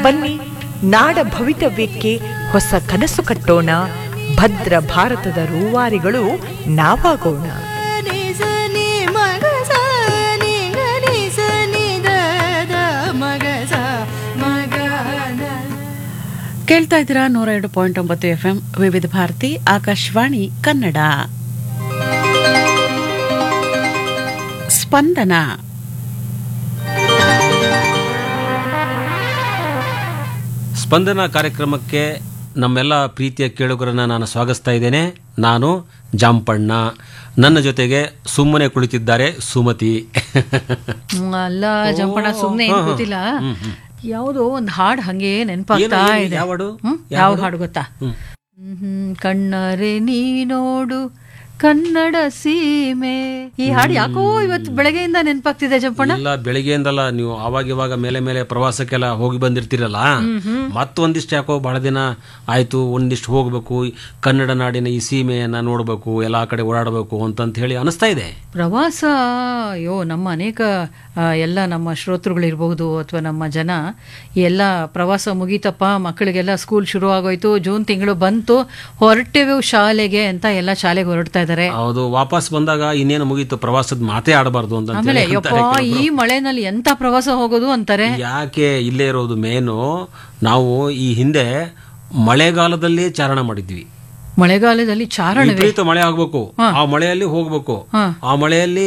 ಬನ್ನಿ ನಾಡ ಭವಿತವ್ಯಕ್ಕೆ ಹೊಸ ಕನಸು ಕಟ್ಟೋಣ ಭದ್ರ ಭಾರತದ ರೂವಾರಿಗಳು ನಾವಾಗೋಣ ನಿಸನಿ ಮಗಸ ನಿಗ ನಿಸನಿ ದದ ಮಗಸ ಮಗನ ಕೇಳ್ತಾ ಇದ್ದೀರಾ ನೂರ ಎರಡು ಪಾಯಿಂಟ್ ಒಂಬತ್ತು ಎಫ್ ಎಂ ವಿವಿಧ ಭಾರತಿ ಆಕಾಶವಾಣಿ ಕನ್ನಡ ಸ್ಪಂದನ ಸ್ಪಂದನ ಕಾರ್ಯಕ್ರಮಕ್ಕೆ ನಮ್ಮೆಲ್ಲ ಪ್ರೀತಿಯ ಕೇಳುಗರನ್ನ ನಾನು ಸ್ವಾಗತಿಸ್ತಾ ಇದ್ದೇನೆ ನಾನು ಜಾಂಪಣ್ಣ ನನ್ನ ಜೊತೆಗೆ ಸುಮ್ಮನೆ ಕುಳಿತಿದ್ದಾರೆ ಸುಮತಿ ಹ್ಮ್, ಅಲ್ಲ ಜಂಪಣ ಸುಮ್ನೆ ಏನ್ ಗೊತ್ತಿಲ್ಲ ಯಾವುದೋ ಒಂದ್ ಹಾಡ್ ಹಂಗೆ ನೆನಪಾಗ್ತಾ ಏನು, ಏನು, ಇದೆ ಯಾವ ಹಾಡು? ಹ್ಮ್? ಯಾವ ಯಾವ ಹಾಡು? ಹಾಡು ಗೊತ್ತಾ ಹ್ಮ್. ಹ್ಮ್, ಕಣ್ಣರೆ ನೀ ನೋಡು ಕನ್ನಡ ಸೀಮೆ ಈ ಹಾಡು ಯಾಕೋ ಇವತ್ತು ಬೆಳಗ್ಗೆಯಿಂದ ನೆನಪಾಗ್ತಿದೆ ಜಂಪಣ್ಣ ಇಲ್ಲ ಬೆಳಿಗ್ಗೆಯಿಂದಲ್ಲ ನೀವು ಅವಾಗ ಇವಾಗ ಮೇಲೆ ಮೇಲೆ ಪ್ರವಾಸಕ್ಕೆಲ್ಲ ಹೋಗಿ ಬಂದಿರ್ತೀರಲ್ಲ ಮತ್ತೊಂದಿಷ್ಟು ಯಾಕೋ ಬಹಳ ದಿನ ಆಯ್ತು ಒಂದಿಷ್ಟು ಹೋಗ್ಬೇಕು ಕನ್ನಡ ನಾಡಿನ ಈ ಸೀಮೆಯನ್ನ ನೋಡ್ಬೇಕು ಎಲ್ಲಾ ಕಡೆ ಓಡಾಡಬೇಕು ಅಂತಂತ ಹೇಳಿ ಅನಿಸ್ತಾ ಇದೆ ಪ್ರವಾಸ ಅಯ್ಯೋ ನಮ್ಮ ಅನೇಕ ಆ, ಎಲ್ಲ ನಮ್ಮ ಶ್ರೋತೃಗಳಿರ್ಬಹುದು ಅಥವಾ ನಮ್ಮ ಜನ ಎಲ್ಲ ಪ್ರವಾಸ ಮುಗೀತಪ್ಪ ಮಕ್ಕಳಿಗೆಲ್ಲ ಸ್ಕೂಲ್ ಶುರು ಆಗೋಯ್ತು ಜೂನ್ ತಿಂಗಳು ಬಂತು ಹೊರಟೆವು ಶಾಲೆಗೆ ಅಂತ ಎಲ್ಲ ಶಾಲೆಗೆ ಹೊರಡ್ತಾ ಇದ್ದಾರೆ ಹೌದು ವಾಪಸ್ ಬಂದಾಗ ಇನ್ನೇನು ಮುಗೀತು ಪ್ರವಾಸದ ಮಾತೇ ಆಡಬಾರ್ದು ಅಂತ ಆಮೇಲೆ ಹೇಳಿ ಯಪ್ಪ ಅಂತಾರೆ ಈ ಮಳೆನಲ್ಲಿ ಎಂತ ಪ್ರವಾಸ ಹೋಗೋದು ಅಂತಾರೆ ಯಾಕೆ ಇಲ್ಲೇ ಇರೋದು ಮೇನು ನಾವು ಈ ಹಿಂದೆ ಮಳೆಗಾಲದಲ್ಲೇ ಚಾರಣ ಮಾಡಿದ್ವಿ ಮಳೆಗಾಲದಲ್ಲಿ ಚಾರಣವೇ ವಿಪರೀತ ಮಳೆ ಆಗ್ಬೇಕು ಆ ಮಳೆಯಲ್ಲಿ ಹೋಗ್ಬೇಕು ಆ ಮಳೆಯಲ್ಲಿ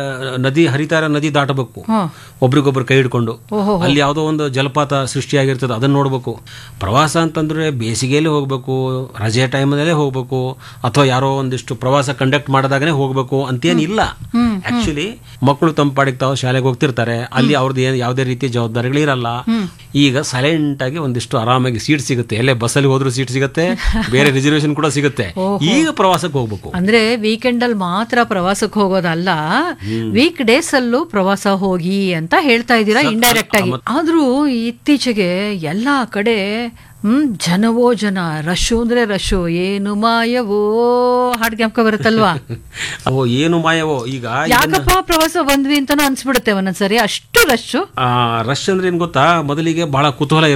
ನದಿ ಹರಿತಾರ ನದಿ ದಾಟಬೇಕು ಒಬ್ರಿಗೊಬ್ರು ಕೈ ಹಿಡ್ಕೊಂಡು ಅಲ್ಲಿ ಯಾವುದೋ ಒಂದು ಜಲಪಾತ ಸೃಷ್ಟಿಯಾಗಿರ್ತದೆ ಅದನ್ನ ನೋಡ್ಬೇಕು ಪ್ರವಾಸ ಅಂತಂದ್ರೆ ಬೇಸಿಗೆಯಲ್ಲಿ ಹೋಗ್ಬೇಕು ರಜೆ ಟೈಮಲ್ಲೇ ಹೋಗ್ಬೇಕು ಅಥವಾ ಯಾರೋ ಒಂದಿಷ್ಟು ಪ್ರವಾಸ ಕಂಡಕ್ಟ್ ಮಾಡಿದಾಗನೇ ಹೋಗ್ಬೇಕು ಅಂತೇನಿಲ್ಲ ಆಕ್ಚುಲಿ ಮಕ್ಕಳು ತಮ್ಮ ಪಾಡಿಗೆ ತಾವು ಶಾಲೆಗೆ ಹೋಗ್ತಿರ್ತಾರೆ ಅಲ್ಲಿ ಅವ್ರದ್ದು ಏನು ಯಾವುದೇ ರೀತಿಯ ಜವಾಬ್ದಾರಿಗಳು ಇರಲ್ಲ ಈಗ ಸೈಲೆಂಟ್ ಆಗಿ ಒಂದಿಷ್ಟು ಆರಾಮಾಗಿ ಸೀಟ್ ಸಿಗುತ್ತೆ ಎಲ್ಲೇ ಬಸ್ಸಲ್ಲಿ ಹೋದ್ರೂ ಸೀಟ್ ಸಿಗುತ್ತೆ ಬೇರೆ ರಿಸರ್ವೇಶನ್ ಕೂಡ ಸಿಗುತ್ತೆ ಈಗ ಪ್ರವಾಸಕ್ಕೆ ಹೋಗ್ಬೇಕು ಅಂದ್ರೆ ವೀಕೆಂಡ್ ಅಲ್ಲಿ ಮಾತ್ರ ಪ್ರವಾಸಕ್ಕೆ ಹೋಗೋದಲ್ಲ ವೀಕ್ ಡೇಸ್ ಅಲ್ಲೂ ಪ್ರವಾಸ ಹೋಗಿ ಅಂತ ಹೇಳ್ತಾ ಇದ್ದೀರಾ ಇಂಡೈರೆಕ್ಟ್ ಆಗಿ ಆದ್ರೂ ಇತ್ತೀಚೆಗೆ ಎಲ್ಲಾ ಕಡೆ ಹ್ಮ್ ಜನವೋ ಜನ ರಶು ಅಂದ್ರೆ ರಶು ಏನು ಮಾಯವೋ ಹಾಡ್ ಜ್ಞಾಪಕ ಬರುತ್ತಲ್ವಾ ಅವು ಏನು ಮಾಯವೋ ಈಗ ಯಾಕಪ್ಪ ಪ್ರವಾಸ ಬಂದ್ವಿ ಅಂತಾನು ಅನ್ಸ್ಬಿಡುತ್ತೆ ಒಂದೊಂದ್ಸರಿ ಅಷ್ಟು ರಶ್ ರಶ್ ಅಂದ್ರೆ ಏನ್ ಗೊತ್ತಾ ಮೊದಲಿಗೆ ಬಹಳ ಕುತೂಹಲ